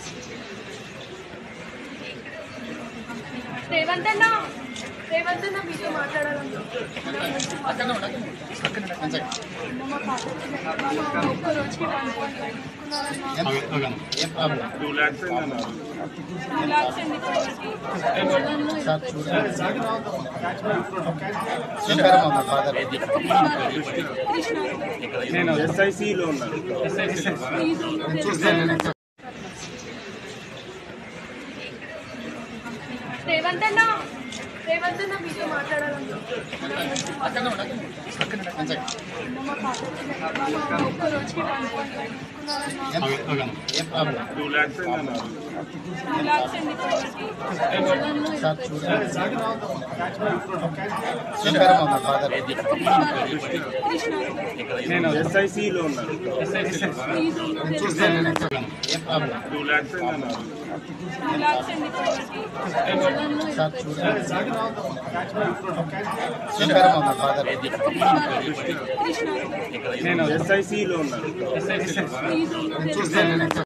రేవంత్ అన్న రేవంత్ అన్న మీతో మాట్లాడాలను ఒక్క రోజుకి వన్ పాయింట్ తీసుకున్నారన్న టూ ల్యాక్స్ అన్నారు టూ ల్యాక్స్ అండి కృష్ణ నేను ఎస్ఐసిలో ఉన్నాను రేవంత్ అన్న రేవంత్ అన్న మీతో మాట్లాడాలను ఒక్క రోజుకి వన్ పాయింట్ తీసుకున్నారన్న టూ ల్యాక్స్ అన్నారు టూ ల్యాక్స్ అండి కృష్ణ నేను ఎస్ఐసిలో ఉన్నాను టూ ల్యాక్స్ అన్నారు టూ ల్యాక్స్ అండి కృష్ణ నేను ఎస్ఐసిలో ఉన్నాను